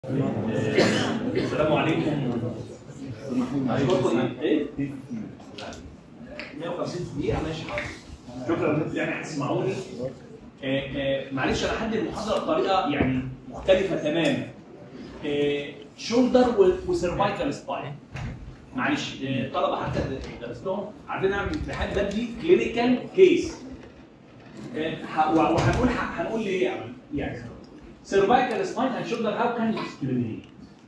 السلام عليكم اشكركم ايه 150 دقيقة ماشي حاضر شكرا ان انتوا يعني هتسمعوني آه، آه، معلش انا هدي المحاضرة بطريقة يعني مختلفة تماما شولدر وسيرفايكال سباين معلش آه، الطلبة حتى اللي درستهم عارفين انا امتحان بدي كلينيكال كيس وهنقول هنقول ليه يعني يعني cervical spine and shoulder how can you discriminate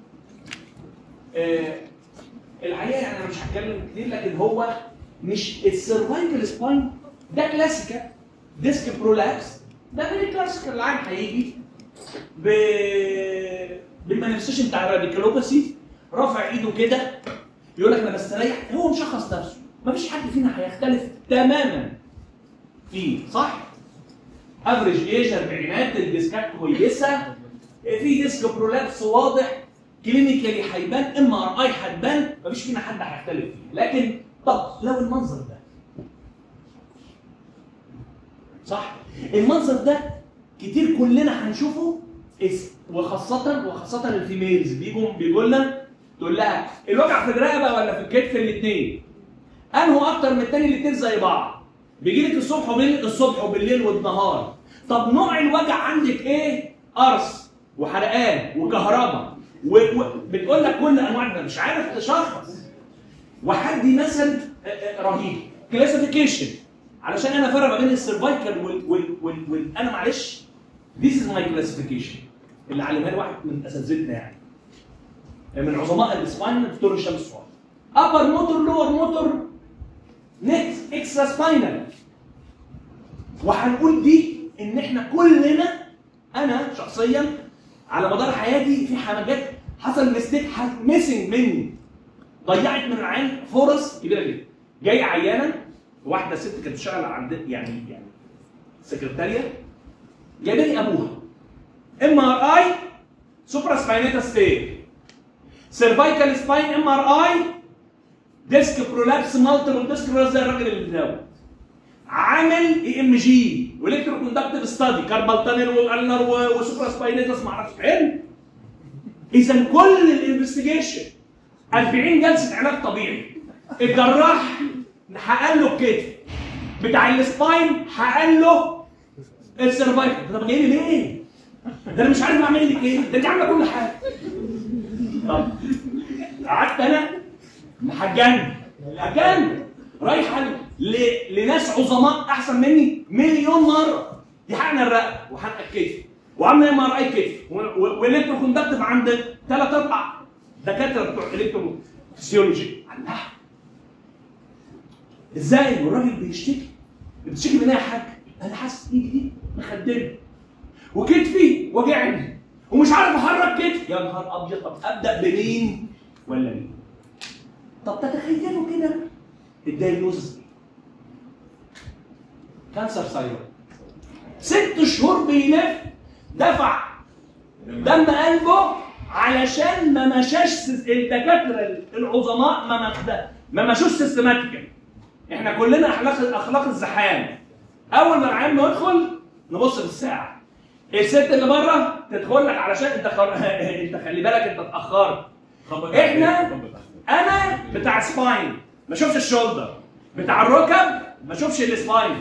آه الحقيقه يعني انا مش هتكلم كتير لكن هو مش السيرفايكال سباين ده كلاسيكال ديسك برولابس ده فيري كلاسيكال العين هيجي ب بالمانيفستيشن بتاع الراديكالوباسي رافع ايده كده يقول لك انا بستريح هو مشخص نفسه مفيش حد فينا هيختلف تماما فيه صح؟ افريج ايج اربعينات الديسكات كويسه في ديسك برولابس واضح كلينيكالي هيبان ام ار اي هتبان مفيش فينا حد هيختلف فيه لكن طب لو المنظر ده صح المنظر ده كتير كلنا هنشوفه اس- وخاصة وخاصة الفيميلز بيجوا بيقول لنا تقول لها الوجع في الرقبة ولا في الكتف الاثنين انهو اكتر من التاني الاثنين زي بعض بيجي لك الصبح وبالليل الصبح وبالليل والنهار طب نوع الوجع عندك ايه قرص وحرقان وكهرباء وبتقول لك كل انواع ده مش عارف تشخص وحدي مثل آه، آه، رهيب كلاسيفيكيشن علشان انا افرق ما بين السرفايكال وال وال وال, وال انا معلش ذيس از ماي كلاسيفيكيشن اللي علمها لي واحد من اساتذتنا يعني من عظماء السباين دكتور هشام الصواب ابر موتور لور موتور نت اكسترا سباينال وهنقول دي ان احنا كلنا انا شخصيا على مدار حياتي في حاجات حصل ميستيك ميسنج مني ضيعت من العين فرص كبيره جدا جاي عيانه واحده ست كانت بتشتغل عند يعني يعني سكرتاريه جايبه لي ابوها ام ار اي سوبرا سباينيتا ستير سيرفايكال سباين ام ار اي ديسك برولابس مالتيبل ديسك برولابس زي الراجل اللي بتاعه عامل اي ام جي والكترو كوندكتيف ستادي كاربال تانل والنر وسوبرا سباينيتس ما اعرفش حلو اذا كل الانفستيجيشن 40 جلسه علاج طبيعي الجراح حقن له الكتف بتاع السباين حقن له السرفايفل طب جاي لي ليه؟ ده انا مش عارف اعمل لك ايه ده انت عامله كل حاجه طب قعدت انا هتجنن هتجنن رايحه ل- لناس عظماء احسن مني مليون مره دي حقن الرقبه وحقن الكتف وعامله ام ار اي كتف والكترو كوندكتيف عند ثلاث اربع دكاتره بتوع الكترو فيسيولوجي الله ازاي والراجل بيشتكي بتشتكي من ايه يا حاج انا حاسس ايدي دي مخدمه وكتفي وجعني ومش عارف احرك كتفي يا نهار ابيض طب ابدا بمين ولا مين طب تتخيلوا كده الدايجنوزس كانسر ثايرويد ست شهور بيلف دفع دم قلبه علشان ما مشاش الدكاتره العظماء ما ما ما مشوش سيستماتيكال احنا كلنا اخلاق اخلاق الزحام اول ما العيان ما يدخل نبص في الساعه الست اللي بره تدخل لك علشان انت خر... انت خلي بالك انت اتاخرت احنا انا بتاع سباين ما اشوفش الشولدر بتاع الركب ما اشوفش السباين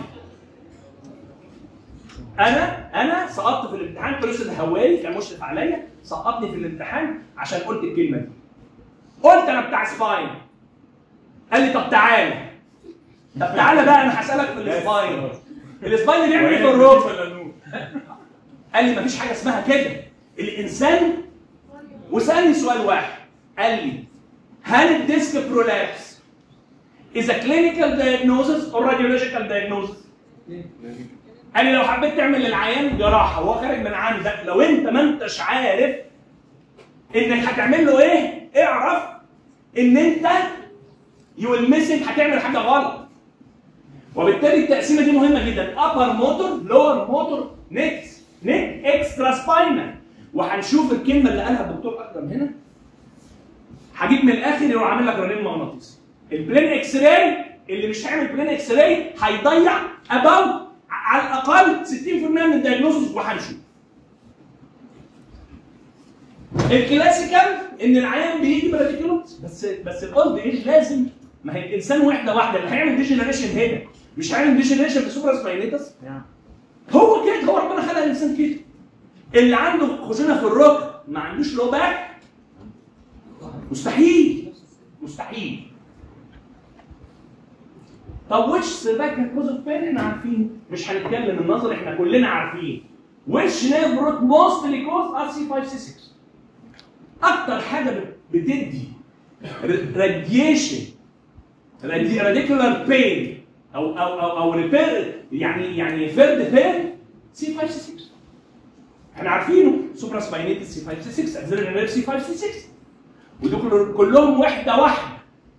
انا انا سقطت في الامتحان فلوس الهواري كان مشرف عليا سقطني في الامتحان عشان قلت الكلمه دي قلت انا بتاع سباين قال لي طب تعالى طب تعالى بقى انا هسالك في السباين السباين بيعمل ايه في الركب قال لي مفيش حاجه اسمها كده الانسان وسالني سؤال واحد قال لي هل الديسك برولابس is a clinical diagnosis or radiological diagnosis؟ قال لي لو حبيت تعمل للعيان جراحه وهو خارج من عندك لو انت ما انتش عارف انك هتعمل له ايه اعرف ان انت يو الميسنج هتعمل حاجه غلط وبالتالي التقسيمه دي مهمه جدا ابر موتور لور موتور نكس نك اكسترا سباينال وهنشوف الكلمه اللي قالها الدكتور اكرم هنا هجيب من الاخر يروح عامل لك رنين مغناطيسي البلين اكس راي اللي مش هيعمل بلين اكس راي هيضيع اباوت على الاقل 60% من الدايجنوستس وهنشوف الكلاسيكال ان العيان بيجي براديكولوز بس بس الاولد ايج لازم ما هي الانسان وحده واحده اللي هيعمل ديجنريشن هنا مش هيعمل ديجنريشن في سوبر سباينيتس هو كده هو ربنا خلق الانسان كده اللي عنده خشونه في الركب ما عندوش لو باك مستحيل مستحيل طب وش سيرفايكال كوز اوف بين احنا عارفين مش هنتكلم النظر احنا كلنا عارفين وش نيفروت موستلي كوز ار سي 5 سي 6 اكتر حاجه بت- بتدي راديشن راديكولار بين او او او او ريبير يعني يعني فرد بين سي 5 سي 6 احنا عارفينه سوبرا سباينيتس سي 5 سي 6 اكزيلري نيرف سي 5 سي 6 ودول كلهم وحده واحده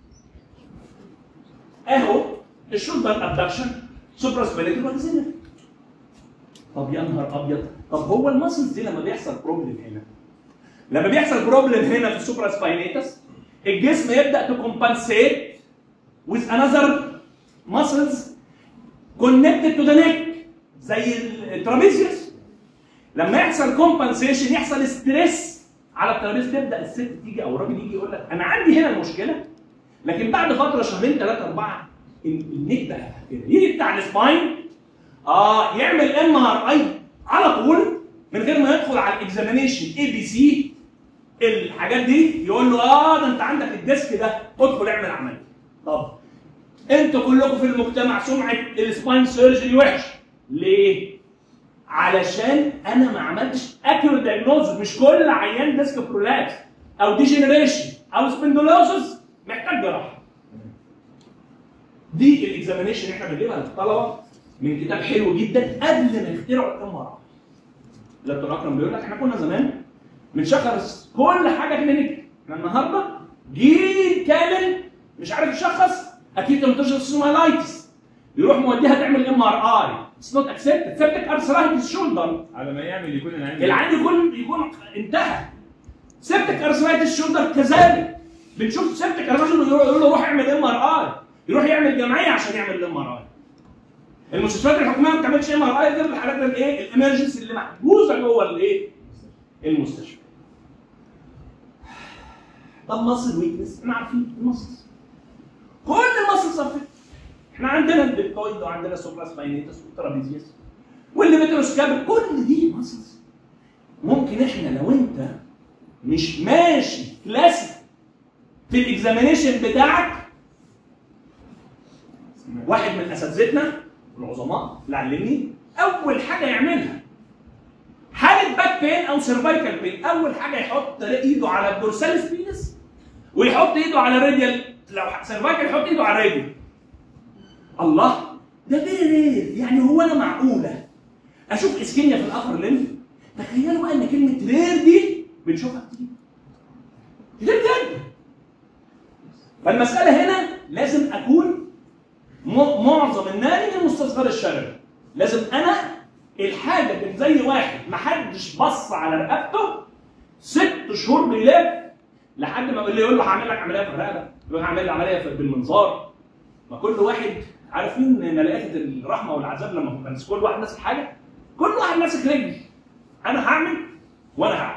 اهو الشولدر ابدكشن سوبرا سباينيتال واكزيلري طب يا نهار ابيض طب هو الماسلز دي لما بيحصل بروبلم هنا لما بيحصل بروبلم هنا في السوبرا سباينيتس الجسم يبدا تكمبنسيت with another muscles connected to the neck زي الترابيزيوس لما يحصل كومبنسيشن يحصل ستريس على الترابيز تبدا الست تيجي او الراجل يجي يقول لك انا عندي هنا المشكله لكن بعد فتره شهرين ثلاثه اربعه ال- النيك بقى كده يجي بتاع السباين اه يعمل ام ار اي على طول من غير ما يدخل على الاكزامينيشن اي بي سي الحاجات دي يقول له اه ده انت عندك الديسك ده ادخل اعمل عمليه طب انتوا كلكم في المجتمع سمعه السباين سيرجري وحش ليه؟ علشان انا ما عملتش اكيوريت دايجنوز مش كل عيان ديسك برولابس او ديجنريشن او سبندولوسس محتاج جراحه دي الاكزامينيشن احنا بنجيبها للطلبه من كتاب حلو جدا قبل ما يخترعوا الام ار دكتور اكرم بيقول لك احنا كنا زمان بنشخص كل حاجه كلينيك احنا النهارده جيل كامل مش عارف يشخص اكيد انتشر سومالايتس يروح موديها تعمل ام ار اي اتس نوت اكسبتد سيبتك ارثرايتس شولدر على ما يعمل يكون العين العين يكون يكون انتهى سيبتك ارثرايتس شولدر كذلك بنشوف سيبتك الراجل يقول له روح اعمل ام ار اي يروح يعمل جمعيه عشان يعمل الام ار اي المستشفيات الحكوميه ما بتعملش ام ار اي غير الحالات الايه الامرجنسي اللي محجوزه جوه الايه المستشفى طب مصل ويكنس احنا عارفين المصل كل مصل صفت احنا عندنا البيتكويد وعندنا سوبرا سباينيتس والترابيزيوس واللي بتروسكاب كل دي مصل ممكن احنا لو انت مش ماشي كلاسيك في الاكزامينيشن بتاعك واحد من اساتذتنا العظماء اللي علمني اول حاجه يعملها حاله باك بين او سيرفايكال بين اول حاجه يحط ايده على الدورساليس بينس ويحط ايده على الراديال لو سيرفايكال يحط ايده على الراديال الله ده فيري رير يعني هو انا معقوله اشوف اسكيميا في الاخر لين تخيلوا بقى ان كلمه رير دي بنشوفها كتير كتير جدا فالمساله هنا لازم اكون م- معظم النادي من مستصغر الشرعي لازم انا الحاجه كان زي واحد ما حدش بص على رقبته ست شهور بيلف لحد ما اللي يقول له هعمل لك عمليه في الرقبه يقول له هعمل لي عمليه في- بالمنظار ما كل واحد عارفين ملائكه الرحمه والعذاب لما كان كل واحد ماسك حاجه كل واحد ماسك رجل انا هعمل وانا هعمل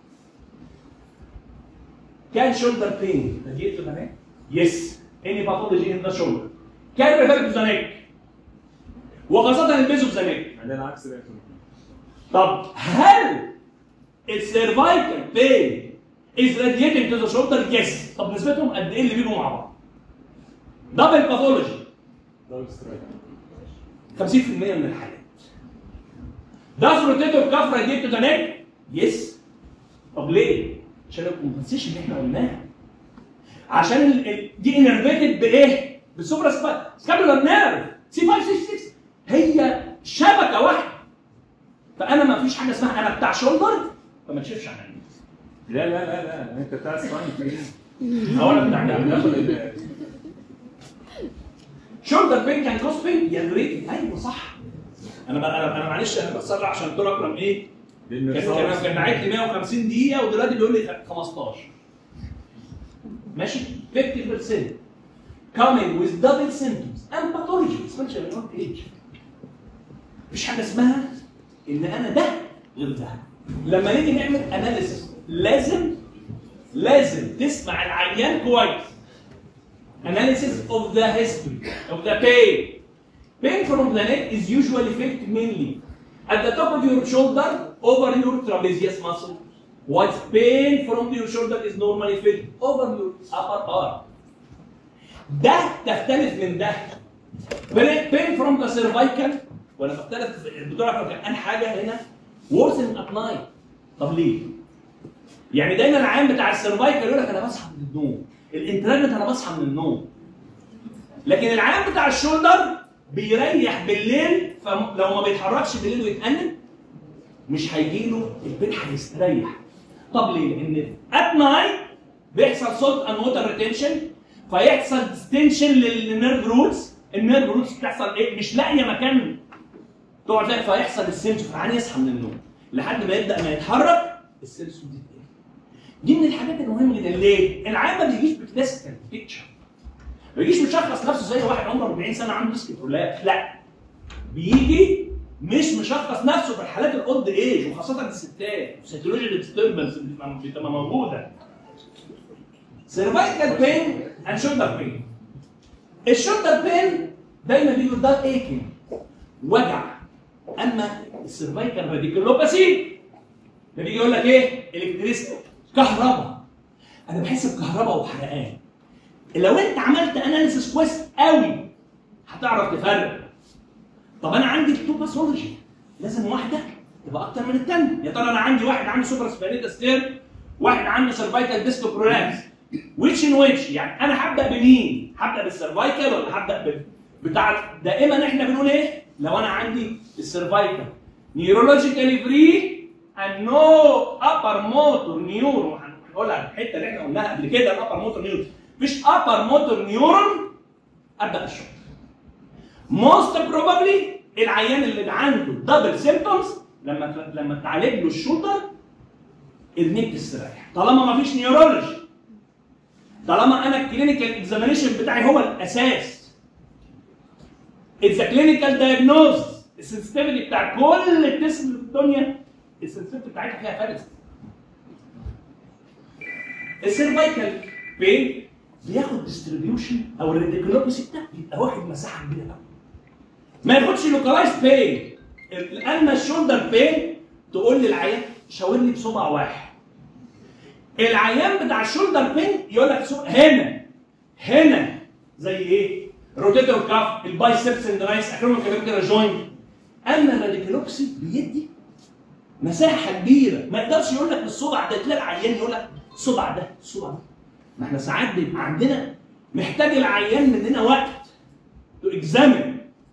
كان شولدر بين راديت ذا نيك يس اني باثولوجي ان ذا شولدر كان ريفير تو ذا نيك وخاصه البيز اوف ذا نيك عندنا العكس ده يا دكتور. طب هل السيرفايكال بين از راديتنج تو ذا شولدر؟ يس طب نسبتهم قد ايه اللي بيجوا مع بعض؟ دبل باثولوجي دبل سترايك 50% من الحالات Does rotator cuff radiate to the neck? Yes. طب ليه؟ عشان الكومبنسيشن اللي احنا قلناها. عشان ال... ال... دي انرفيتد بايه؟ بالسوبرا سبا سكابولار نيرف سي 566 هي شبكه واحده. فانا ما فيش حاجه اسمها انا بتاع شولدر فما تشوفش عن عيني. لا لا لا لا انت بتاع سباين او انا بتاع احنا بناخد ال- شولدر بين كان كروس بين يا ريت ايوه صح. انا بقى انا انا معلش انا بسرع عشان دكتور اكرم ايه؟ لان كان الصعب- كان كان باعت لي 150 دقيقة ودلوقتي بيقول لي 15 ماشي 50% coming with double symptoms and pathology especially in old age مفيش حاجة اسمها إن أنا ده غير ده لما نيجي نعمل اناليسيس لازم لازم تسمع العيان كويس analysis of the history of the pain pain from the neck is usually felt mainly at the top of your shoulder over your trapezius muscle whilst pain from your shoulder is normally felt over your upper arm ده تختلف من ده pain from the cervical وانا بختلف الدكتور احمد كان قال حاجه هنا worsen at night طب ليه؟ يعني دايما العيان بتاع السرفايكال يقول لك انا بصحى من النوم الانتراجنت انا بصحى من النوم لكن العيان بتاع الشولدر بيريح بالليل فلو ما بيتحركش بالليل ويتأنن مش هيجي له البين هيستريح طب ليه؟ لان ات نايت بيحصل صوت ان ووتر ريتنشن فيحصل ديستنشن للنيرف روتس النيرف روتس بتحصل ايه؟ مش لاقيه مكان تقعد تلاقي فيحصل السنسور فالعيان يصحى من النوم لحد ما يبدا ما يتحرك السنسور دي تقل دي من الحاجات المهمه جدا ليه؟ العيان ما بيجيش بكلاسيكال بيكتشر ما بيجيش مشخص نفسه زي واحد عمره 40 سنه عنده ديسك برولابس لا بيجي مش مشخص نفسه في الحالات الاولد ايج وخاصه الستات سيتولوجيا ديستربنس بتبقى موجوده سيرفايكال بين اند شولدر بين الشولدر بين دايما بيقول ده ايكن وجع اما السيرفايكال راديكولوباسي ده بيجي يقول لك ايه الكتريستي كهرباء انا بحس بكهرباء وحرقان لو انت عملت اناليسيس كويس قوي هتعرف تفرق طب انا عندي تو باثولوجي لازم واحده تبقى اكتر من الثانيه يا ترى انا عندي واحد عنده سوبر سبانيتا ستير واحد عنده سيرفايكال ديسكو برولابس ويتش ان ويتش يعني انا هبدا بمين؟ هبدا بالسيرفايكال ولا هبدا بال بتاع دائما احنا بنقول ايه؟ لو انا عندي السيرفايكال نيورولوجيكالي فري and no upper motor neuron هنقولها الحته اللي احنا قلناها قبل كده الابر موتور نيورون مش upper موتور نيورون ابدا بالشغل موست بروبابلي العيان اللي عنده دبل سيمبتومز لما لما تعالج له الشولدر النيك تستريح طالما ما فيش نيورولوجي طالما انا الكلينيكال اكزامينيشن بتاعي هو الاساس اتس كلينيكال دايجنوز السنسيتيفيتي بتاع كل التست اللي في الدنيا السنسيتيفيتي بتاعتها فيها فرق السيرفايكال بين بياخد ديستريبيوشن او الريديكولوبسي بتاعه بيبقى واخد مساحه كبيره قوي ما ياخدش لوكالايز بين اما الشولدر بين تقول للعيان شاور لي بصبع واحد العيان بتاع الشولدر بين يقول لك هنا هنا زي ايه؟ روتيتور كاف البايسبس اندرايس اكرمك كمان كده جوينت اما الراديكولوبسي بيدي مساحه كبيره ما يقدرش يقول لك بالصبع ده تلاقي العيان يقول لك الصبع ده الصبع ده ما احنا ساعات بيبقى عندنا محتاج العيان مننا وقت تو اكزامين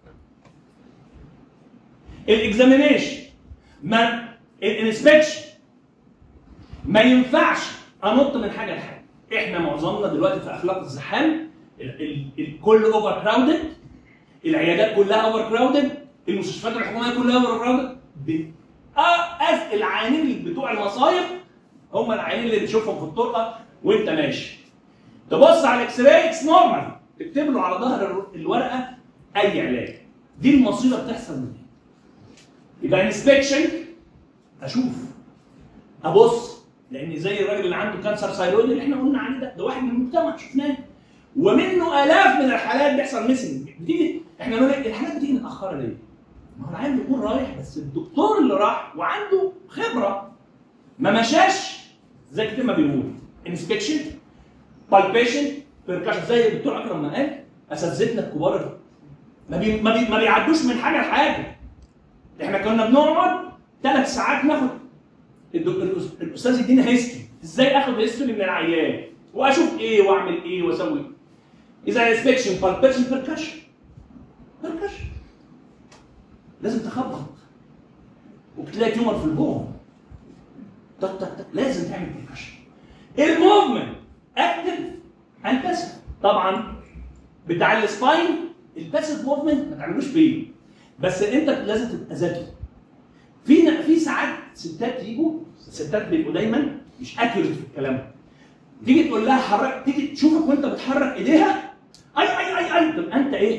الاكزامينيشن ما الانسبكشن ما ينفعش انط من حاجه لحاجه احنا معظمنا دلوقتي في اخلاق الزحام الكل اوفر كراودد العيادات كلها اوفر كراودد المستشفيات الحكوميه كلها اوفر كراودد أه العيانين بتوع المصايب هم العيانين اللي بتشوفهم في الطرقه وانت ماشي تبص على الاكس راي اكس نورمال تكتب له على ظهر الورقه اي علاج دي المصيبه بتحصل منين يبقى انسبكشن اشوف ابص لان زي الراجل اللي عنده كانسر ثايرويد اللي احنا قلنا عليه ده ده واحد من المجتمع شفناه ومنه الاف من الحالات بيحصل ميسنج بتيجي احنا نقول الحالات بتيجي متاخره ليه؟ ما هو العيان بيكون رايح بس الدكتور اللي راح وعنده خبره ما مشاش زي كده ما بيقول انسبكشن بالبيشن بيركشن زي الدكتور اكرم ما قال اساتذتنا الكبار ما, بي... ما, بي... ما بيعدوش من حاجه لحاجه احنا كنا بنقعد ثلاث ساعات ناخد الاستاذ يدينا هيستوري ازاي اخد هيستوري من العيان واشوف ايه واعمل ايه واسوي ايه اذا انسبكشن بالبيشن بيركشن بيركشن لازم تخبط وبتلاقي تيومر في البون تك تك تك لازم تعمل بيركشن الموفمنت اكتف اند باسف طبعا بتاع السباين الباسف موفمنت ما تعملوش بيه بس انت لازم تبقى ذكي في في ساعات ستات يجوا الستات بيبقوا دايما مش اكيوريت في الكلام تيجي تقول لها حرك تيجي تشوفك وانت بتحرك ايديها اي اي اي اي طب انت ايه؟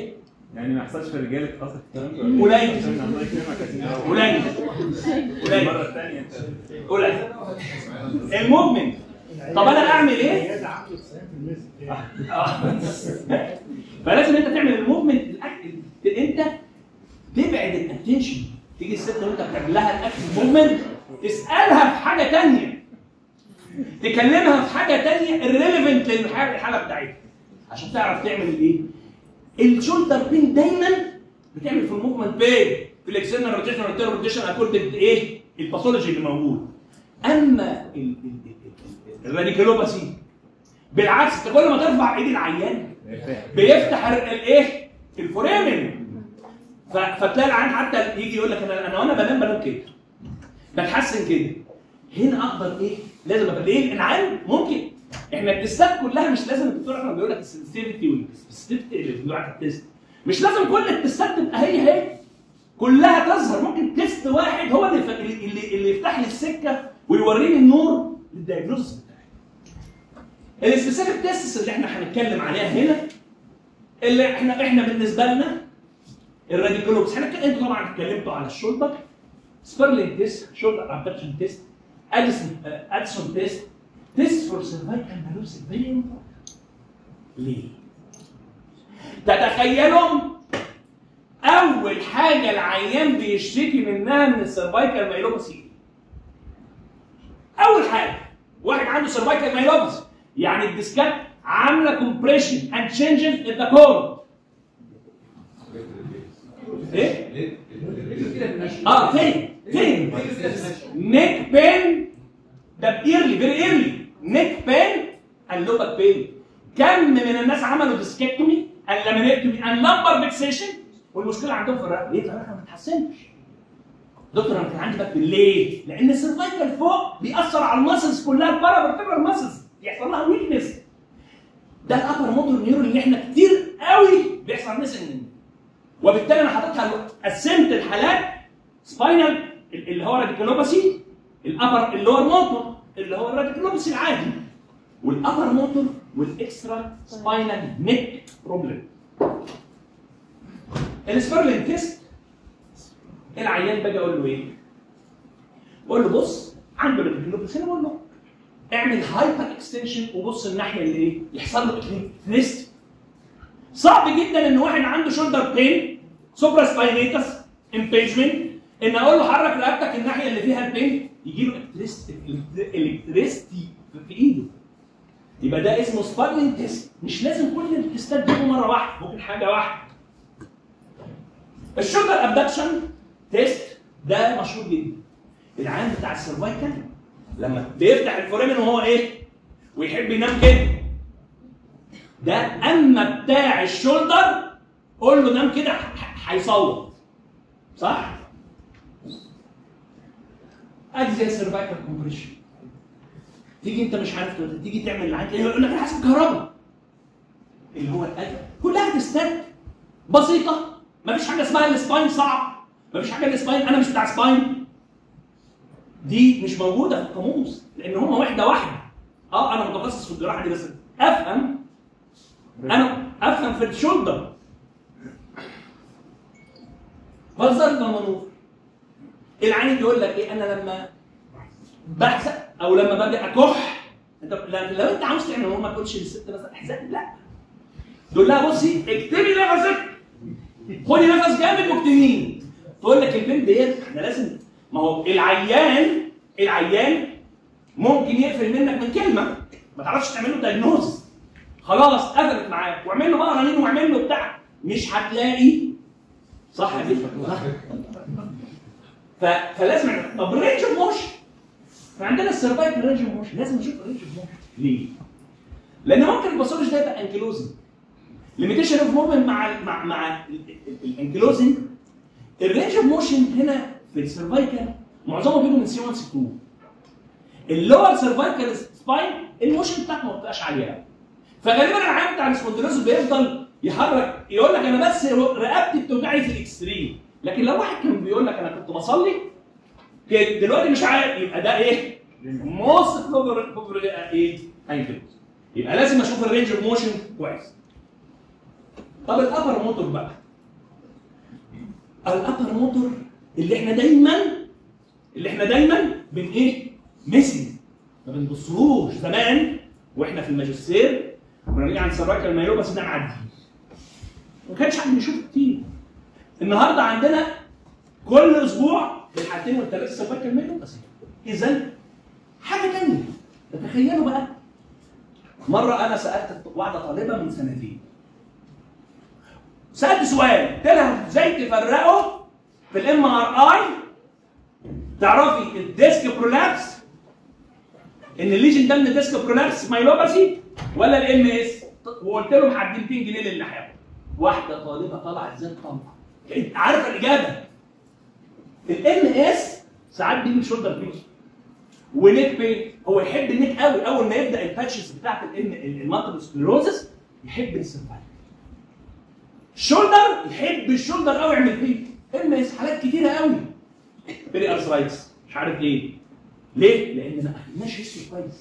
يعني ما يحصلش في الرجاله خاصه في الكلام ده قليل. عشان الله يكرمك عشان ده- قليل قليل المره الثانيه انت قليل المؤمن طب انا اعمل ايه؟ زياده عنده 90% آه. فلازم انت تعمل الموفمنت الاكل انت تبعد الاتنشن تيجي الست وانت بتعمل لها الاكل موفمنت تسالها في حاجه تانية تكلمها في حاجه تانية الريليفنت للحاله بتاعتها عشان تعرف تعمل ايه الشولدر بين دايما بتعمل في الموفمنت بين في الاكسترنال روتيشن والتيرن روتيشن اكوردنج ايه الباثولوجي اللي موجود اما ال- ال- ال- الراديكولوباسي بالعكس انت كل ما ترفع ايد العيان بيفتح ال- الايه الفورامن ف- فتلاقي العيان حتى يجي يقول لك انا انا وانا بنام بنام كده بتحسن كده هنا اقدر ايه لازم ابقى ليه العيان ممكن احنا التستات كلها مش لازم الدكتور احمد بيقول لك السنسيتيفيتي والسبيسيفيتي اللي بتاعت التست مش لازم كل التستات تبقى هي هي كلها تظهر ممكن تيست واحد هو اللي ف- اللي, اللي يفتح لي السكه ويوريني النور للدايجنوستس بتاعي السبيسيفيك تيستس اللي احنا هنتكلم عليها هنا اللي احنا احنا بالنسبه لنا الراديكولوبس احنا انتوا طبعا اتكلمتوا على الشولدر سبيرلينج تيست شولدر ابدكشن تيست اديسون اديسون تيست تيست فور سيرفايكال مالوس فيري ليه؟ تتخيلوا اول حاجه العيان بيشتكي منها من السيرفايكال مايلوباسي اول حاجه واحد عنده سيرفايكال مايلوباسي يعني الديسكات عامله كومبريشن اند تشينجز ان ذا كور ايه؟ اه فين؟ فين؟ نيك بين ده ايرلي فيري ايرلي نيك بين اند لوبك بين كم من الناس عملوا ديسككتومي اند لامينكتومي اند لمبر فيكسيشن والمشكله عندهم في الرقبه ليه؟ الرقبه ما اتحسنتش دكتور انا كان عندي باك ليه؟ لان السيرفايكال فوق بيأثر على المسلز كلها البارا فيرتبرال ماسلز يحصل لها ويكنس ده الابر موتور نيورون اللي احنا كتير قوي بيحصل ميسنج منه وبالتالي انا حاططها قسمت الحالات سباينال اللي هو راديكولوباسي الابر اللور موتور اللي هو الراديكولوباسي العادي والابر موتور والاكسترا سباينال نيك بروبلم السبيرلين تيست العيان باجي اقول له ايه؟ بقول له بص عنده راديكولوباسي انا بقول له اعمل هايبر اكستنشن وبص الناحيه اللي ايه؟ يحصل له تريست صعب جدا ان واحد عنده شولدر بين سوبرا سباينيتس امبيجمنت ان اقول له حرك رقبتك الناحيه اللي فيها البين يجي له الكتريستي في ايده يبقى ده اسمه سبايننج تيست مش لازم كل التستات دي مره واحده ممكن حاجه واحده الشولدر ابدكشن تيست ده مشهور جدا العيان بتاع السرفايكال لما بيفتح الفورامين وهو ايه ويحب ينام كده ده اما بتاع الشولدر قول له نام كده ح- ح- هيصوت صح ادي زي السيرفايكال كومبريشن تيجي انت مش عارف تقول- تيجي تعمل اللي عندك يقول لك انا حاسس بكهرباء اللي هو القلب كلها تستات بسيطه مفيش حاجه اسمها السباين صعب مفيش حاجه السباين انا مش بتاع سباين دي مش موجوده في القاموس لان هم واحده واحده اه انا متخصص في الجراحه دي بس افهم انا افهم في الشولدر فالظرف منور العين يقول لك ايه انا لما بحزق او لما باجي اكح انت لا- لو انت عاوز تعمل هو ما تقولش للست مثلا احزقي لا تقول لها بصي اكتبي نفسك خدي نفس جامد واكتميه تقول لك البنت ديت احنا لازم ما هو العيان العيان ممكن يقفل منك من كلمه ما تعرفش تعمل له دايجنوز خلاص قفلت معاك واعمل له بقى رنين واعمل له بتاع مش هتلاقي صح يا بيه؟ صح ف... فلازم طب الرينج اوف موشن فعندنا السرفايفل رينج اوف موشن لازم نشوف الرينج اوف موشن ليه؟ لان ممكن الباثولوجي ده يبقى انكلوزنج ليميتيشن اوف موفمنت مع ال- مع مع الانكلوزنج الرينج اوف موشن هنا في السرفايكال معظمه بيجوا من سي 1 سي 2 اللور سيرفايكال سباين الموشن بتاعته ما بتبقاش عاليه قوي فغالبا العيان بتاع السبونديلوسيس بيفضل يحرك يقول لك انا بس رقبتي بتوجعني في الاكستريم لكن لو واحد كان بيقول لك انا كنت بصلي كده دلوقتي مش عارف يبقى ده ايه؟ موست فوفر ايه؟ انكل يبقى لازم اشوف الرينج اوف موشن كويس طب الابر موتور بقى الابر موتور اللي احنا دايما اللي احنا دايما بن ايه؟ ميسنج ما بنبصلوش زمان واحنا في الماجستير كنا بنيجي عند سراكه المايو بس ده معدي ما كانش حد بيشوف كتير النهارده عندنا كل اسبوع الحالتين والثلاثه سراكه المايو بس اذا حاجه ثانيه تتخيلوا بقى مره انا سالت واحده طالبه من سنتين سالت سؤال قلت لها ازاي تفرقوا في الام ار اي تعرفي الديسك برولابس ان الليجن ده من الديسك برولابس مايلوباسي ولا الام اس وقلت لهم هدي 200 جنيه للي هياخد واحده طالبه طلعت زي الطلقه انت عارفه الاجابه الام اس ساعات بيجي شولدر بين ونيك بين هو يحب النيك قوي اول ما يبدا الباتشز بتاعت الام المالتيبل سكليروزس يحب السيرفايف الشولدر يحب الشولدر قوي يعمل بين ام اس حالات كتيره قوي بيري ارثرايتس مش عارف ليه ليه؟ لان ما اخدناش هيستوري كويس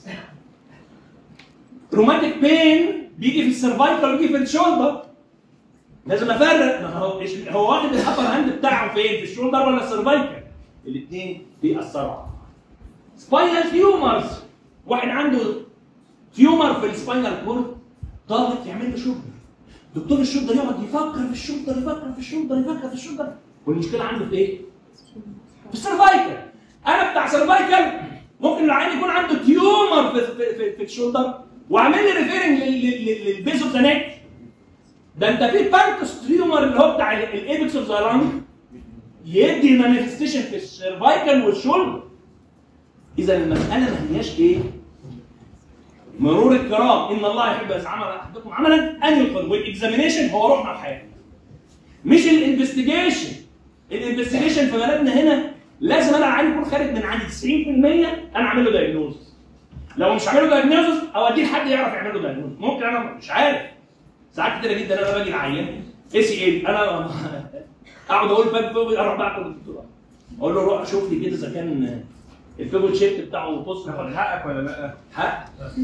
روماتيك بين بيجي في السرفايكال ويجي في الشولدر لازم افرق ما هو إيش- هو واخد الابر هاند بتاعه فين؟ في الشولدر ولا السرفايكال؟ الاثنين بيأثروا سباينال تيومرز واحد عنده تيومر في السباينال كورد ضاغط يعمل له شولدر دكتور الشولدر يقعد يفكر في الشولدر يفكر في الشولدر يفكر في الشولدر والمشكله عنده في ايه؟ في السرفايكال انا بتاع سرفايكال ممكن العيان يكون عنده تيومر في في, في, في الشولدر واعمل لي ريفيرنج للبيز اوف ذا نيك ده انت في بانكس تيومر اللي هو بتاع الايبكس اوف ذا لانج يدي مانيفستيشن في السرفايكال والشولدر اذا المساله ما هياش ايه؟ مرور الكرام ان الله يحب ان يعمل احدكم عملا ان يلقن والاكزامينيشن هو روحنا الحياه مش الانفستيجيشن الانفستيجيشن في بلدنا هنا لازم انا العيان يكون خارج من عندي 90% انا اعمل له دايجنوز لو مش عامل له دايجنوز اوديه لحد يعرف يعمل له دايجنوز ممكن انا مش عارف ساعات كتيره جدا انا باجي العيان اي سي اي انا اقعد اقول باب اروح بقى للدكتور اقول له روح شوف لي كده اذا كان الفيبو شيفت بتاعه بص تاخد حقك ولا لا؟ حق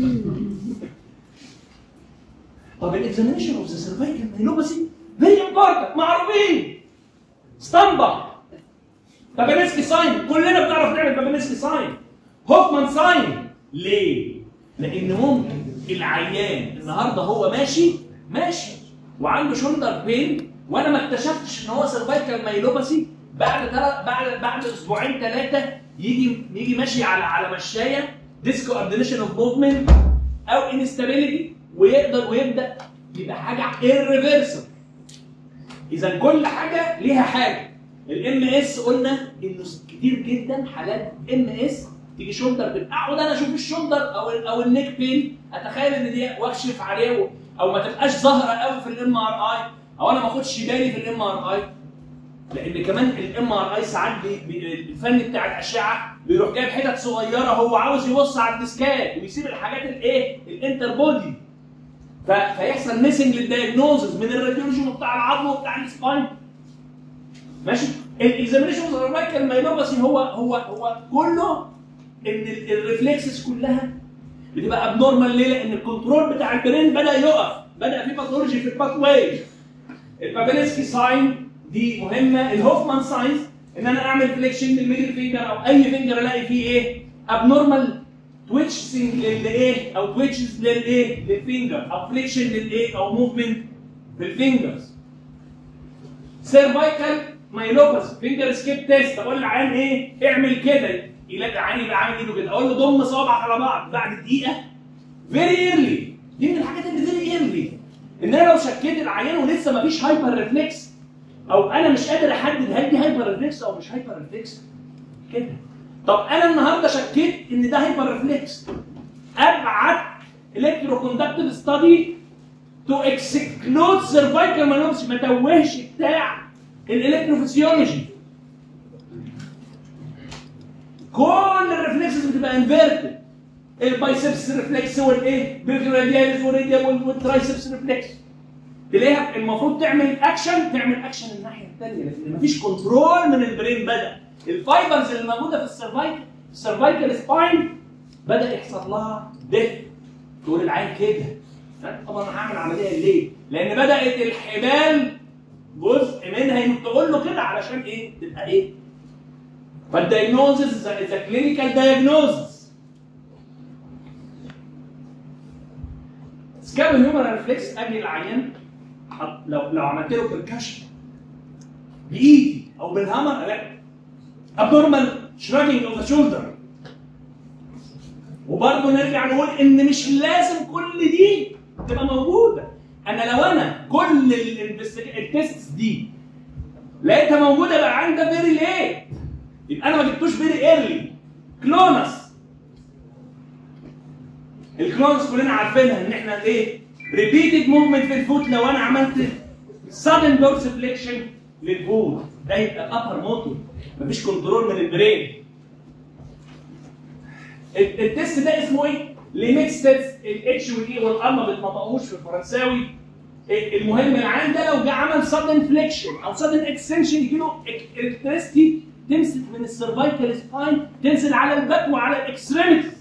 طب الاكزامينشن اوف ذا سيرفايكال مايلوباسي فيري امبورتنت معروفين اسطمبة بابانسكي ساين كلنا بنعرف نعمل بابانسكي ساين هوفمان ساين ليه؟ لان ممكن العيان النهارده هو ماشي ماشي وعنده شولدر بين وانا ما اكتشفتش ان هو سيرفايكال مايلوباسي بعد تل... بعد بعد اسبوعين ثلاثه يجي يجي ماشي على على مشايه ديسكو اردينيشن اوف موفمنت او انستابيليتي ويقدر ويبدا يبقى حاجه irreversible اذا كل حاجه ليها حاجه الام اس قلنا انه كتير جدا حالات ام اس تيجي شولدر بين اقعد انا اشوف الشولدر او ال او النيك بين اتخيل ان دي واكشف عليه و- او ما تبقاش ظاهره قوي في الام ار اي او انا ما اخدش بالي في الام ار اي لان كمان الام ار اي ساعات بي بي الفن بتاع الاشعه بيروح جايب حتت صغيره هو عاوز يبص على الديسكات ويسيب الحاجات الايه الانتر بودي ف- فيحصل ميسنج للدايجنوزز من الراديولوجي بتاع العظم وبتاع السباين ماشي الاكزامينشن سيرفايكال مايلوباسي هو هو هو كله ان ال- الريفلكسز كلها بتبقى ابنورمال ليه؟ لان الكنترول بتاع البرين بدا يقف بدا في باثولوجي في الباث واي البابيلسكي ساين دي مهمه الهوفمان ساينز ان انا اعمل فليكشن للميدل فينجر او اي فينجر الاقي فيه ايه ابنورمال تويتشنج للايه او تويتشز للايه للفينجر او فليكشن للايه او موفمنت في الفينجرز سيرفايكال مايلوباس فينجر سكيب تيست اقول للعيان ايه اعمل كده يلاقي العيان يبقى عامل ايده كده اقول له ضم صوابعك على بعض بعد دقيقه فيري ايرلي دي من الحاجات اللي فيري ايرلي ان انا لو شكيت العيان ولسه ما فيش هايبر ريفلكس او انا مش قادر احدد هل دي هايبر ريفلكس او مش هايبر ريفلكس كده طب انا النهارده شكيت ان ده هايبر ريفلكس ابعت الكترو كوندكتيف ستادي تو اكسكلود سيرفايكال مانوبس ما توهش بتاع الالكتروفيسيولوجي كل الريفلكسز بتبقى انفيرتد البايسبس ريفلكس والايه بالرادياليس والراديال والترايسبس ريفلكس تلاقيها المفروض تعمل اكشن تعمل اكشن الناحيه الثانيه لكن مفيش كنترول من البرين بدا الفايبرز اللي موجوده في السيرفايكال السيرفايكال سباين بدا يحصل لها ديث تقول العين كده طبعا انا هعمل عمليه ليه؟ لان بدات الحبال جزء منها تقول له كده علشان ايه؟ تبقى ايه؟ فالدايجنوزز ذا كلينيكال دايجنوزز سكاب الهيومن ريفلكس اجي العيان حط- لو لو عملت له بركشن بايدي او بالهامر لا ابنورمال شراجنج اوف ذا شولدر وبرضه نرجع نقول ان مش لازم كل دي تبقى موجوده انا لو انا كل التيست دي لقيتها موجوده يبقى عندها فيري ليه يبقى انا ما جبتوش فيري ايرلي كلونس الكلونس كلنا عارفينها ان احنا ايه ريبيتد موفمنت في الفوت لو انا عملت sudden dorsiflexion للفوت ده يبقى upper موتور مفيش كنترول من البرين ال- التست ده اسمه ايه؟ ليميكس تيست الاتش والاي والار ما بيتنطقوش في الفرنساوي ال- المهم العين ده لو جه عمل sudden فليكشن او sudden اكستنشن يجي له الكتريستي تمسك من السرفايكال سباين تنزل على الباك وعلى الاكستريميتيز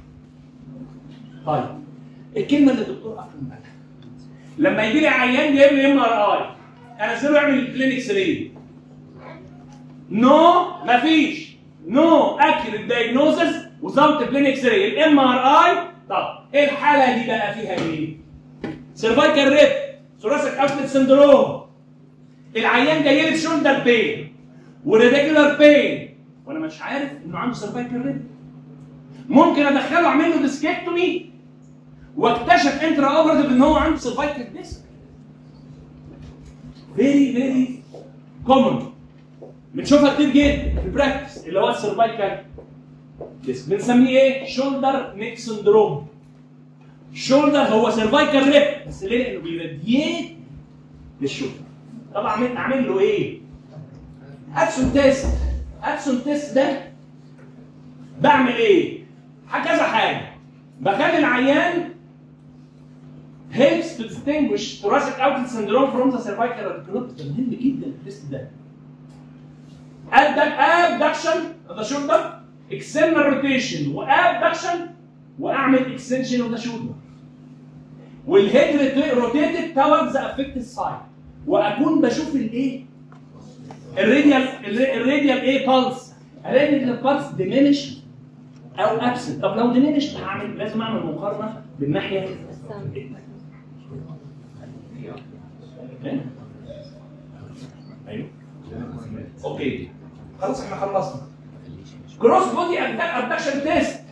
طيب الكلمه اللي الدكتور اكرم قالها لما يجي لي عيان جايب لي ام ار اي انزله يعمل كلينكس ليه؟ نو مفيش نو اكيوريت دايجنوزس وزاوت كلينكس ليه؟ الام ار اي طب ايه الحاله دي بقى فيها ايه؟ سيرفايكال ريب ثوراسيك اوتلت سندروم العيان جاي لي بشولدر بين وريديكولار بين وانا مش عارف انه عنده سيرفايكال ريب ممكن ادخله اعمل له ديسككتومي واكتشف انترا اوبراتيف ان هو عنده سيرفايكال ديسك فيري فيري كومن بنشوفها كتير جدا في البراكتس اللي هو السيرفايكال ديسك بنسميه ايه؟ شولدر نيك سندروم شولدر هو سيرفايكال ريب بس ليه؟ لانه بيراديت للشولدر طب اعمل اعمل له ايه؟ ابسون تيست ابسون تيست ده بعمل ايه؟ كذا حاجه بخلي العيان helps to distinguish thoracic outlet syndrome from the cervical radiculopathy ده مهم جدا التست ده abduction of the shoulder external rotation وabduction واعمل extension of the shoulder والهيد rotated towards the affected side واكون بشوف الايه الراديال الراديال ايه بالس الراديال بالس ديمينش او ابسنت طب لو ديمينش هعمل لازم اعمل مقارنه بالناحيه إيه؟ ايوه اوكي خلاص احنا خلصنا كروس بودي ابدكشن تيست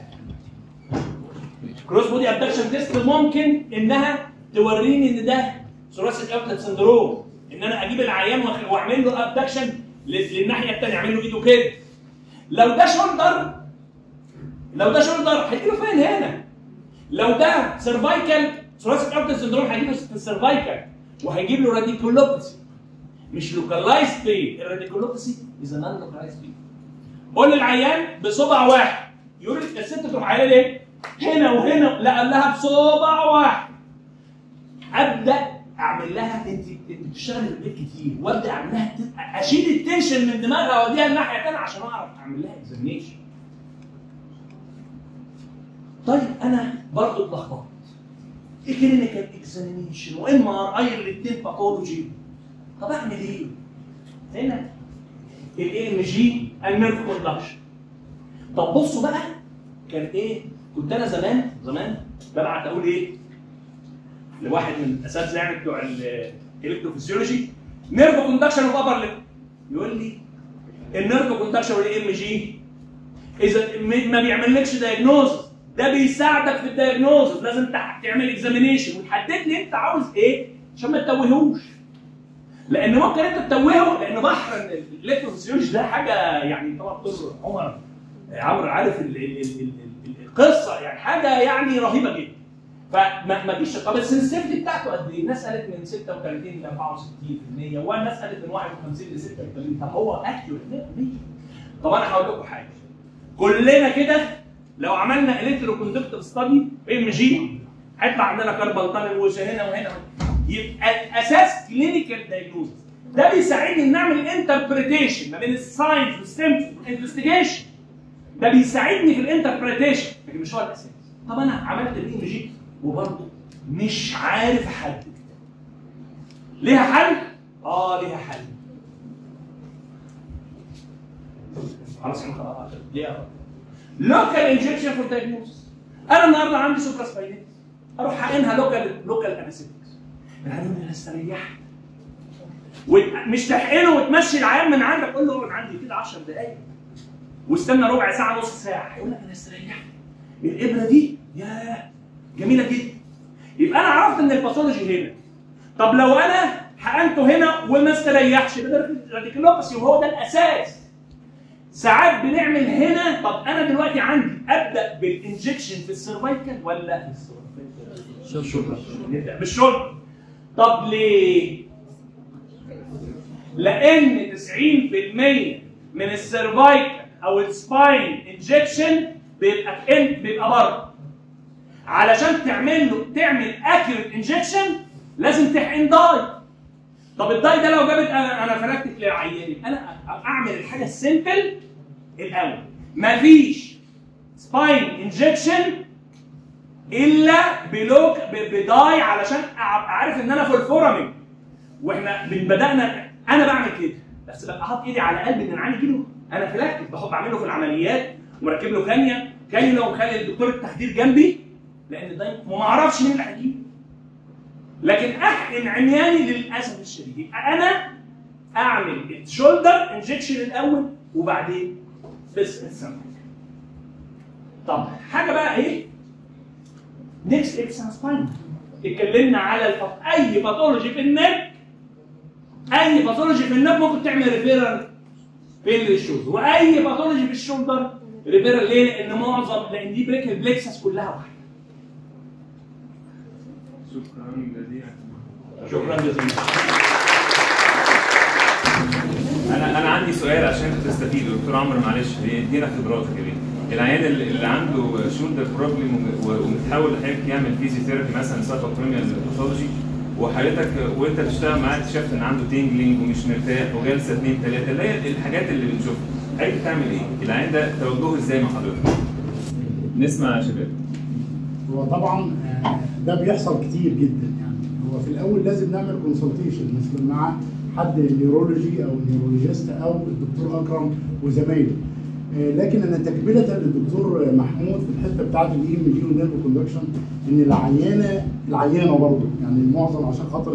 كروس بودي ابدكشن تيست ممكن انها توريني ان ده ثوراسيك اوتلت سندروم ان انا اجيب العيان وأخ- واعمل له ابدكشن للناحيه الثانيه اعمل له ايده كده لو ده شولدر لو ده شولدر هيجي له فين هنا لو ده سيرفايكال ثوراسيك اوتلت سندروم هيجي له في السيرفايكال وهيجيب له راديكولوباثي مش لوكالايز بين الراديكولوباثي از نون لوكالايز بين قول للعيان بصبع واحد يقول لك الست تروح عيان ايه؟ هنا وهنا لا قال لها بصبع واحد ابدا اعمل لها انت انت بتشتغلي في البيت كتير وابدا اعمل لها اشيل التنشن من دماغها واوديها الناحيه الثانيه عشان اعرف اعمل لها اكزامينيشن طيب انا برضه اتلخبطت ايه كلينيكال اكزامينيشن وام ار اي الاثنين باثولوجي طب اعمل ايه؟ هنا الاي ام جي النيرف كوندكشن طب بصوا بقى كان ايه؟ كنت انا زمان زمان ببعت اقول ايه؟ لواحد من الاساتذه يعني بتوع الالكتروفيسيولوجي نيرف كوندكشن اوف ابر ليب يقول لي النيرف كوندكشن والاي ام جي اذا م- ما بيعملكش دايجنوز ده بيساعدك في الدايجنوز لازم تع- تعمل اكزامينيشن وتحدد لي انت عاوز ايه عشان ما تتوهوش لان ممكن انت تتوهه لان بحر الالكتروفيسيولوجي ده حاجه يعني طبعا دكتور عمر عمرو عارف ال- ال- ال- ال- ال- القصه يعني حاجه يعني رهيبه جدا فما ما فيش طب السنسيتيفيتي بتاعته قد ايه؟ الناس قالت من 36 ل 64% والناس قالت من 51 ل 86 طب هو اكيوريت 100% طب انا هقول لكم حاجه كلنا كده لو عملنا الكترو كوندكتيف ستادي ام جي هيطلع عندنا كاربال تانل وهنا وهنا يبقى الاساس كلينيكال دايجنوز ده بيساعدني ان اعمل انتربريتيشن ما بين الساينز والسيمتومز والانفستيجيشن ده بيساعدني في الانتربريتيشن لكن مش هو الاساس طب انا عملت الاي ام جي وبرضه مش عارف احدد ليها حل؟ اه ليها حل خلاص احنا خلاص دقيقه لوكال انجكشن فور دايجنوستس انا النهارده عندي سوبرا سباينيتس اروح حقنها لوكال لوكال انستيكس العيان انا استريحت ومش تحقنه وتمشي العيان من عندك قول له اقعد عندي كده 10 دقايق واستنى ربع ساعه نص ساعه هيقول لك انا استريحت الابره دي يا جميله جدا يبقى انا عرفت ان الباثولوجي هنا طب لو انا حقنته هنا وما استريحش يبقى ده راديكولوباسي وهو ده الاساس ساعات بنعمل هنا طب انا دلوقتي عندي ابدا بالانجكشن في السيرفايكال ولا نبدا بالشولدر طب ليه؟ لان 90% من السيرفايكال او السباين انجكشن بيبقى انت بيبقى بره علشان تعمل له تعمل اكيوريت انجكشن لازم تحقن داي طب الداي ده لو جابت انا انا فلكت لعياني انا اعمل الحاجه السيمبل الاول مفيش سباين انجكشن الا بلوك ب- بداي علشان أع- اعرف ان انا في الفورامين واحنا من بدانا انا بعمل كده بس ببقى حاطط ايدي على قلبي ان انا كيلو انا فلاكتيك بحط بعمله في العمليات ومركب له كانيا كانيولا ومخلي الدكتور التخدير جنبي لان ده وما اعرفش مين اللي هيجيبه لكن احقن عمياني للاسف الشديد يبقى انا اعمل الشولدر انجكشن الاول وبعدين بس السمك طب حاجه بقى ايه نيكست اكسان سباين اتكلمنا على الفط... اي باثولوجي في النك اي باثولوجي في النك ممكن تعمل ريفيرال فين للشوز واي باثولوجي في الشولدر ريفيرال ليه؟ لان معظم لان دي بريك البلكسس كلها واحده شكرا جزيلا شكرا جزيلا انا انا عندي سؤال عشان تستفيدوا دكتور عمرو معلش ادينا خبراتك يا بيه العيان اللي اللي عنده شولدر بروبلم ومتحاول لحضرتك يعمل فيزيوثيرابي مثلا سايكوبريميال باثولوجي وحضرتك وانت بتشتغل معاه اكتشفت ان عنده تينجلينج ومش مرتاح وجلسه اثنين ثلاثه اللي هي الحاجات اللي بنشوفها حضرتك بتعمل ايه؟ العيان ده توجهه ازاي مع حضرتك؟ نسمع يا شباب هو طبعا آه، ده بيحصل كتير جدا يعني هو في الاول لازم نعمل كونسلتيشن مثل مع حد نيورولوجي او نيورولوجيست او الدكتور اكرم وزمايله آه، لكن انا تكمله للدكتور محمود في الحته بتاعت الاي ام جي والنيرف كوندكشن ان العيانه العيانه برضه يعني المعظم عشان خاطر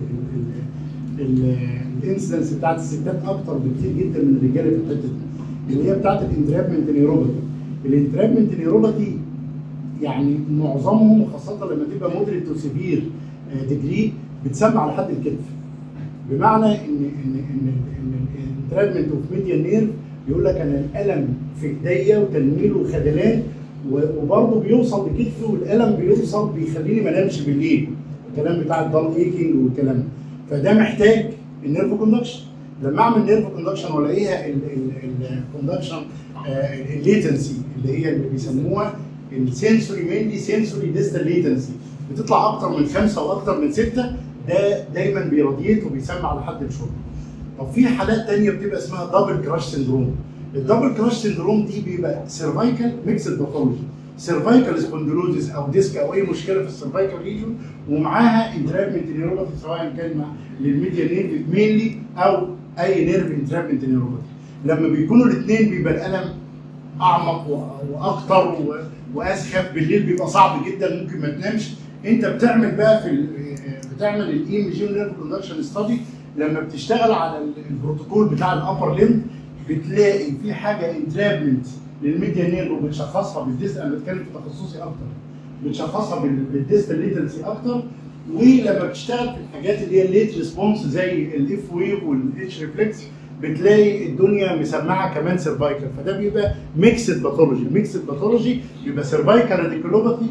الانسيدنس بتاعت الستات اكتر بكتير جدا من الرجاله في الحته دي اللي هي بتاعت الانترابمنت نيوروباثي الانترابمنت نيوروباثي يعني معظمهم خاصه لما تبقى مودريت تو سيفير ديجري بتسمى على حد الكتف بمعنى ان ان ان ان الانترابمنت اوف ميديا نيرف يقول لك انا الالم في ايديا وتنميل وخدلان و- وبرضه بيوصل لكتفي والالم بيوصل بيخليني ما انامش بالليل الكلام بتاع الدال ايكينج والكلام ده فده محتاج النيرف كوندكشن لما اعمل نيرف كوندكشن والاقيها الكوندكشن الليتنسي اللي هي اللي بيسموها السنسوري مينلي سنسوري ديستال ليتنسي بتطلع اكتر من خمسه واكتر من سته ده دايما بيراديت وبيسمى على حد الشرب. طب في حالات تانية بتبقى اسمها دبل كراش سندروم. الدبل كراش سندروم دي بيبقى سيرفايكال ميكسد باثولوجي. سيرفايكال سبوندلوزيس او ديسك او اي مشكله في السيرفايكال ريجون ومعاها انترابمنت نيوروباثي سواء كان مع للميديا نيرف مينلي او اي نيرف انترابمنت نيوروباثي. لما بيكونوا الاثنين بيبقى الالم اعمق و- واكتر و- واسخف بالليل بيبقى صعب جدا ممكن ما تنامش انت بتعمل بقى في ال- بتعمل الاي ام جي نيرف كوندكشن ستادي لما بتشتغل على ال- البروتوكول بتاع الابر ليمب بتلاقي في حاجه انترابمنت للميديا نيرف وبتشخصها بالديست انا بتكلم في تخصصي اكتر بتشخصها بال- بالديستال ليتنسي اكتر ولما بتشتغل في الحاجات اللي هي الليت ريسبونس زي الاف ويف والاتش ريفلكس بتلاقي الدنيا مسمعه كمان سيرفايكال فده بيبقى ميكسد باثولوجي الميكسد باثولوجي بيبقى سيرفايكال راديكولوباثي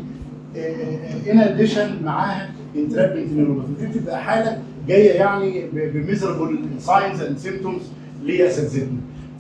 ان اديشن معاها انترابنت نيوروباثي دي بتبقى حاله جايه يعني بميزربل ساينز اند سيمتومز لاساتذتنا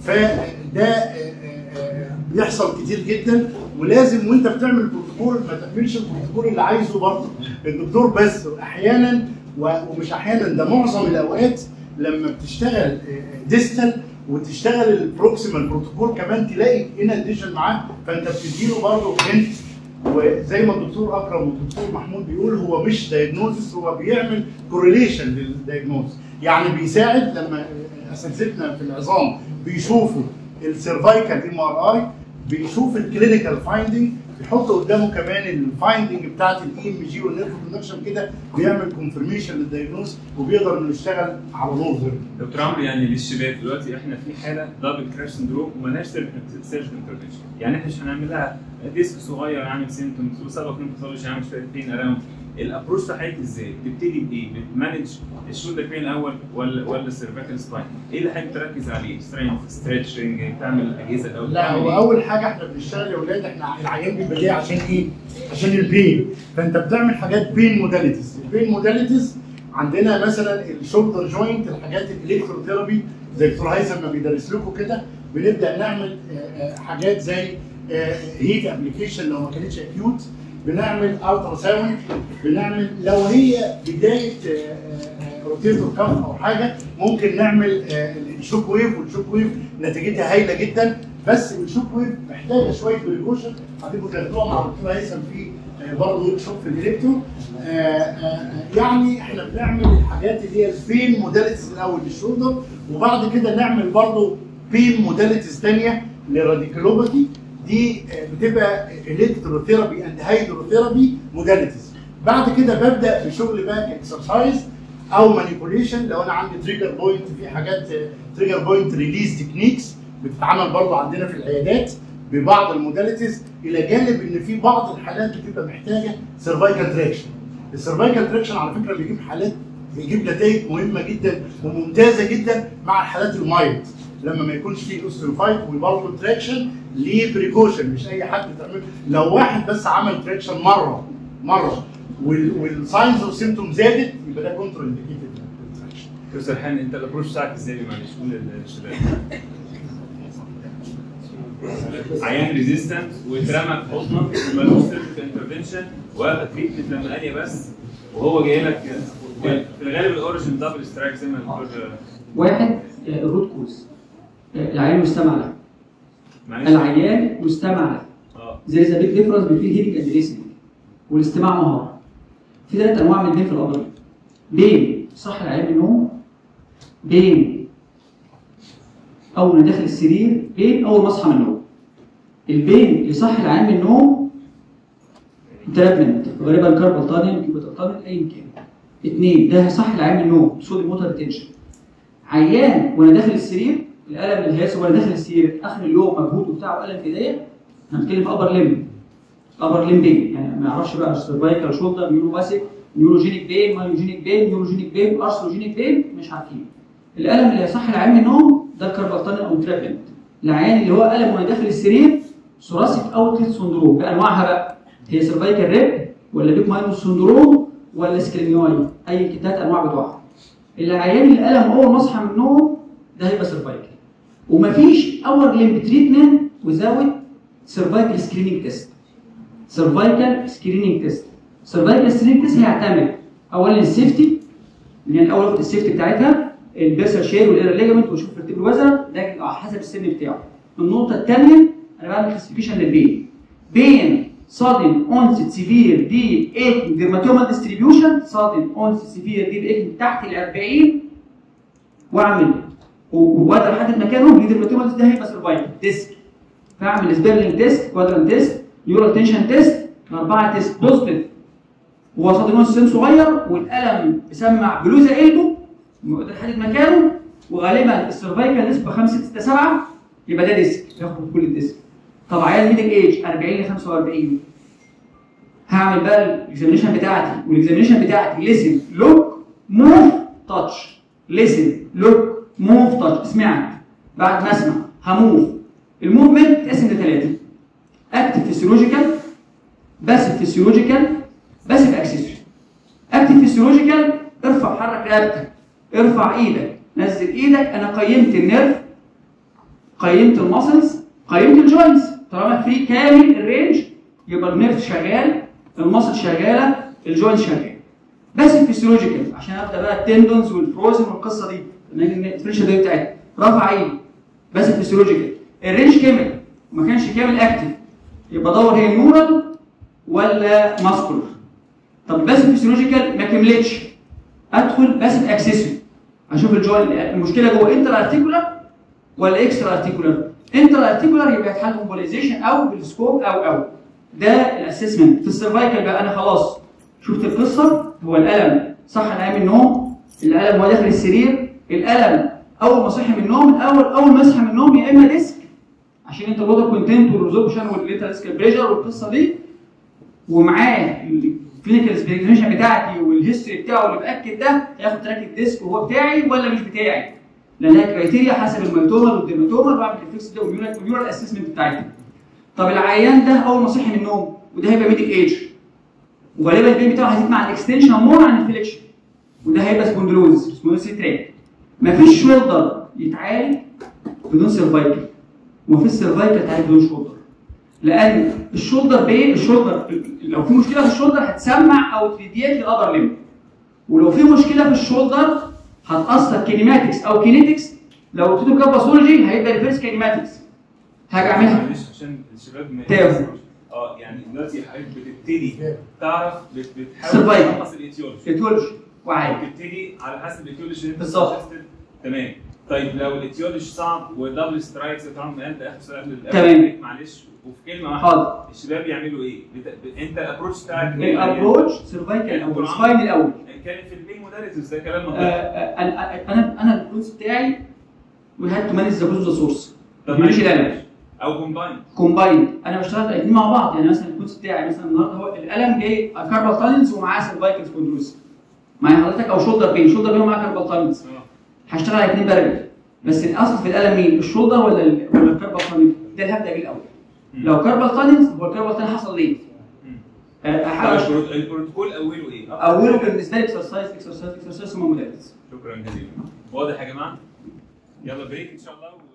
فده آه، آه، بيحصل كتير جدا ولازم وانت بتعمل بروتوكول ما تعملش البروتوكول اللي عايزه برضه الدكتور بس احيانا و- ومش احيانا ده معظم الاوقات لما بتشتغل ديستال وتشتغل البروكسيمال بروتوكول كمان تلاقي ان اديشن معاه فانت بتديله برضه هنت وزي ما الدكتور اكرم والدكتور محمود بيقول هو مش دايجنوزس هو بيعمل كورليشن للدايجنوز يعني بيساعد لما اساتذتنا في العظام بيشوفوا السيرفايكال ام ار اي بيشوف الكلينيكال فايندنج بيحط قدامه كمان الفايندنج بتاعت الاي ام جي والنيرف كوندكشن كده بيعمل كونفرميشن للدايجنوز وبيقدر انه يشتغل على نورذر دكتور عمرو يعني للشباب دلوقتي احنا في حاله دبل كراش سندروم ومالهاش سيرجن انترفنشن يعني احنا مش هنعمل لها ديسك صغير عامل سيمتومز وسبب باثولوجي عامل شويه بين اراوند الابروش بتاعتك ازاي؟ بتبتدي بايه؟ بتمانج الشولدر بين الاول ولا ولا السيرفيكال سباين؟ ايه اللي حضرتك تركز عليه؟ سترينث ستريتشنج تعمل اجهزه الاول لا تعمل هو إيه؟ اول حاجه احنا بنشتغل يا اولاد احنا العيان بيبقى جاي عشان ايه؟ عشان البين فانت بتعمل حاجات بين موداليتيز البين موداليتيز عندنا مثلا الشولدر جوينت الحاجات الالكتروثيرابي زي دكتور هيثم ما بيدرس لكم كده بنبدا نعمل آه، آه، حاجات زي هيت ابلكيشن لو ما كانتش اكيوت بنعمل الترا ساوند بنعمل لو هي بدايه روتيتور كف او حاجه ممكن نعمل آه، الشوك ويف والشوك ويف نتيجتها هايله جدا بس الشوك ويف محتاجه شويه بريكوشن هتبقوا تاخدوها مع الدكتور هيثم في آه، برضه ورك شوب في الالكترو آه، آه، آه، يعني احنا بنعمل الحاجات اللي هي البين موداليتيز الاول للشولدر وبعد كده نعمل برضه بين موداليتيز ثانيه للراديكولوباثي دي آه، بتبقى الكتروثيرابي اند هيدروثيرابي موداليتيز بعد كده ببدا بشغل بقى اكسرسايز او مانيبوليشن لو انا عندي تريجر بوينت في حاجات تريجر بوينت ريليز تكنيكس بتتعمل برضه عندنا في العيادات ببعض الموداليتيز الى جانب ان في بعض الحالات بتبقى محتاجه سيرفايكال تراكشن السيرفايكال تراكشن على فكره بيجيب حالات بيجيب نتائج مهمه جدا وممتازه جدا مع الحالات المايلد لما ما يكونش فيه اوستيوفايت وبرضه تراكشن ليه بريكوشن مش اي حد تعمل لو واحد بس عمل تراكشن مره مره والساينز والسيمتوم زادت يبقى ده كونتر انديكيتد تراكشن دكتور سرحان انت الابروش بتاعك ازاي معلش قول للشباب عيان ريزيستنت واترمى في حضنك ملوش سيرفيس انترفنشن واخد تريتمنت لماليا بس وهو جاي لك في الغالب الاوريجن دبل سترايك زي ما الدكتور واحد آه، الروت كوز آه، العيان مستمع له معلش العيان مستمع له اه there is a big difference between hearing and listening والاستماع مهارة في ثلاث انواع من البين في القضية بين صح العيان من النوم بين اول ما داخل السرير بين اول ما اصحى من النوم البين اللي صح العيان من النوم ترابمنت غالبا كاربالتانيوم كيبوتالتانيوم ايا كان اثنين ده صح العيان من النوم صوديوم موتور ريتنشن عيان وانا داخل السرير الالم الهياس وانا داخل السرير اخر اليوم مجهود وبتاع والم في ايديا هنتكلم في ابر ليم ابر ليم بين يعني ما يعرفش بقى سيرفايكال شولدر نيورو باسيك نيوروجينيك بين مايوجينيك بين نيوروجينيك بين ارثروجينيك بين مش عارفين الالم اللي يصح العيان من النوم ده الكربالتانيوم او ترابنت العيان اللي هو الم وانا داخل السرير ثوراسيك اوتلت سندروم بانواعها بقى هي سيرفايكال ريب ولا بيك ماينوس سندروم ولا سكلينيوي اي كتات انواع بتوعها العيان الالم اول ما اصحى من النوم ده هيبقى سيرفايكال ومفيش اور ليمب تريتمنت وزاوت سيرفايكال سكريننج تيست سيرفايكال سكريننج تيست سيرفايكال سكريننج تيست هيعتمد اولا السيفتي اللي هي الاول السيفتي بتاعتها البيرسال شير والاير ليجمنت واشوف ترتيب الوزن ده على حسب السن بتاعه النقطه الثانيه انا بعمل كلاسيفيكيشن للبين بين sudden onset severe deep aching dermatomal distribution sudden onset severe deep aching تحت ال 40 واعمل وبقدر احدد مكانه ليد الماتيماتيكس ده هيبقى سرفايفل ديسك فاعمل سبيرلينج تيست كوادران تيست نيورال تنشن تيست اربعه تيست بوزيتيف هو صادق نص سن صغير والالم مسمع بلوزه قلبه بقدر احدد مكانه وغالبا السرفايفل نسبه 5 6 7 يبقى ده ديسك ياخد كل الديسك طب عيال ميدل ايج 40 ل 45 هعمل بقى الاكزامينشن بتاعتي والاكزامينشن بتاعتي ليسن لوك موف تاتش ليسن لوك موف تاتش اسمعني بعد ما اسمع هموف الموفمنت اتقسم لثلاثه اكتف فيسيولوجيكال باسف فيسيولوجيكال باسف اكسسوري اكتف فيسيولوجيكال ارفع حرك رقبتك ارفع ايدك نزل ايدك انا قيمت النيرف قيمت الماسلز قيمت الجوينتس طالما فري كامل الرينج يبقى النيرف شغال الماسل شغاله الجوينت شغال بس الفسيولوجيكال عشان ابدا بقى التندونز والفروزن والقصه دي الفريشه دي بتاعتي رفع ايدي بس الفسيولوجيكال الرينج كامل وما كانش كامل اكتف يبقى دور هي نورال ولا ماسكولر طب بس الفسيولوجيكال ما كملتش ادخل بس اكسسوري اشوف الجوينت المشكله جوه انتر ارتيكولار ولا اكسترا ارتيكولار انترا ارتيكولار يبقى يتحل امبوليزيشن او بالسكوب او او ده الاسسمنت في السيرفايكال بقى انا خلاص شفت القصه هو الالم صح انا قايم من النوم الالم وهو داخل السرير الالم اول ما صحي من النوم الاول اول ما يصحى من النوم يا اما ديسك عشان انت الوتر كونتنت والريزوربشن والليتال بريشر والقصه دي ومعاه الكلينيكال سبيكيشن بتاعتي والهيستوري بتاعه اللي باكد ده هياخد تراك الديسك وهو بتاعي ولا مش بتاعي لانها كرايتيريا حسب الميتومر والديماتومر بعمل الفيكس ده والنيورال اسسمنت بتاعتي طب العيان ده اول ما صحي من النوم وده هيبقى ميدل ايج وغالبا البين بتاعه هيزيد مع الاكستنشن مور عن الفليكشن وده هيبقى سبوندلوز سبوندلوز تراك مفيش شولدر يتعالج بدون سيرفايكل ومفيش سيرفايكل يتعالج بدون شولدر لان الشولدر بين الشولدر لو في مشكله في الشولدر هتسمع او تريديات للابر ليم ولو في مشكله في الشولدر هتاثر كينيماتكس او كينيتكس لو قلت له كاباسولوجي هيبقى ريفرس كينيماتكس هاجي اعملها معلش عشان الشباب ما تاهوا. اه يعني دلوقتي حضرتك بتبتدي تعرف بت- بتحاول Survival. تخلص الايتيولوجي ايتيولوجي وعادي بتبتدي على حسب الايتيولوجي اللي انت بالظبط. suggested. تمام طيب لو الايتيولوجي صعب ودبل سترايكس طبعا ما انت اخر سؤال قبل قبل تمام. البريك، معلش وفي كلمه واحده حاضر الشباب يعملوا ايه؟ بت... ب... انت الابروتش بتاعك إيه؟ الابروتش سيرفايكال الاول سباين الاول كان في البين موداليتيز ده كلام آه، منطقي آه، انا انا انا الابروتش بتاعي وي هاد تو مانج ذا ذا سورس طب مش ماشي. الالم او كومباين كومبايند انا بشتغل الاثنين مع بعض يعني مثلا الكونس بتاعي مثلا النهارده هو الالم جاي كاربال تانلز ومعاه سيرفايكال سبوندروس معايا حضرتك او شولدر بين شولدر بين ومعاه كاربال تانلز اه هشتغل على الاثنين بارل بس الاصل في الالم مين الشولدر ولا ال- ولا الكاربال تانلز ده اللي هبدا بيه الاول مم. لو كاربال تانلز هو الكاربال تانل حصل ليه مم. آه، طب احاول البرو- البروتوكول اوله ايه؟ اوله بالنسبه لي اكسرسايز اكسرسايز اكسرسايز ثم موداليتيز شكرا جزيلا واضح يا جماعه؟ يلا بريك ان شاء الله و...